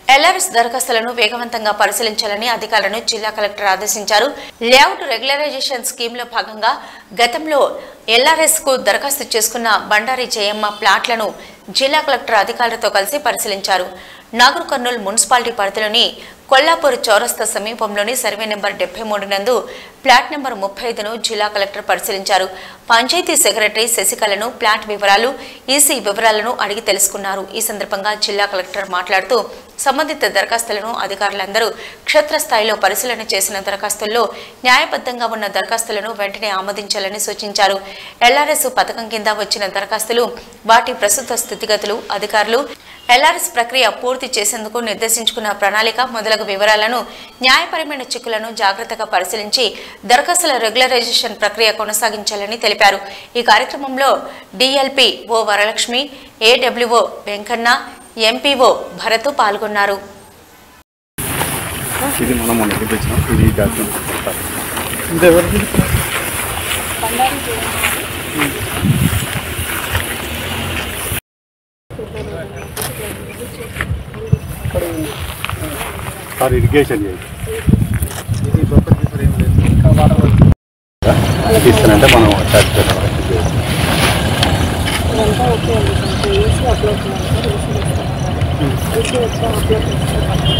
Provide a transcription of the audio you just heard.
LRS దరఖాస్తులను వేగవంతంగా పరిశీలించాలని అధికారులను జిల్లా కలెక్టర్ ఆదేశించారు లేఅవుట్ రెగ్యులరైజేషన్ స్కీమ్ లో భాగంగా గతంలో ఎల్ఆర్ఎస్ కు దరఖాస్తు చేసుకున్న బండారి జయమ్మ ప్లాట్లను జిల్లా కలెక్టర్ అధికారులతో కలిసి పరిశీలించారు నాగర్ కర్నూలు మున్సిపాలిటీ పరిధిలోని కొల్లాపూర్ చౌరస్తా సమీపంలోని సర్వే నెంబర్ డెబ్బై మూడు నందు ప్లాట్ నెంబర్ ముప్పై ఐదును జిల్లా కలెక్టర్ పరిశీలించారు పంచాయతీ సెక్రటరీ శశికళను ప్లాట్ వివరాలు ఈసీ వివరాలను అడిగి తెలుసుకున్నారు ఈ సందర్భంగా జిల్లా కలెక్టర్ మాట్లాడుతూ సంబంధిత దరఖాస్తులను అధికారులందరూ క్షేత్రస్థాయిలో పరిశీలన చేసిన దరఖాస్తుల్లో న్యాయబద్ధంగా ఉన్న దరఖాస్తులను వెంటనే ఆమోదించాలని సూచించారు ఎల్ఆర్ఎస్ పథకం కింద వచ్చిన దరఖాస్తులు వాటి ప్రస్తుత స్థితిగతులు అధికారులు ఎల్ఆర్ఎస్ ప్రక్రియ పూర్తి చేసేందుకు నిర్దేశించుకున్న ప్రణాళిక మొదలగు వివరాలను న్యాయపరమైన చిక్కులను జాగ్రత్తగా పరిశీలించి దరఖాస్తుల రెగ్యులరైజేషన్ ప్రక్రియ కొనసాగించాలని తెలిపారు ఈ కార్యక్రమంలో DLPO Varalakshmi AWO Venkanna MPO Bharat పాల్గొన్నారు ఇది మనం మొన్న తెచ్చినాం ఇది ఈ డాక్యుమెంట్ ఇది ఎవరికి సార్ ఇరిగేషన్ చేయి ఇస్తానంటే మనం చార్జ్ చేయాలి ఇదంతా ఓకే అండి కొంచెం ఏసీ అప్లోడ్ చేయాలి సార్ ఏసీ చేస్తాం ఏసీ వచ్చా అప్లోడ్ చేస్తాం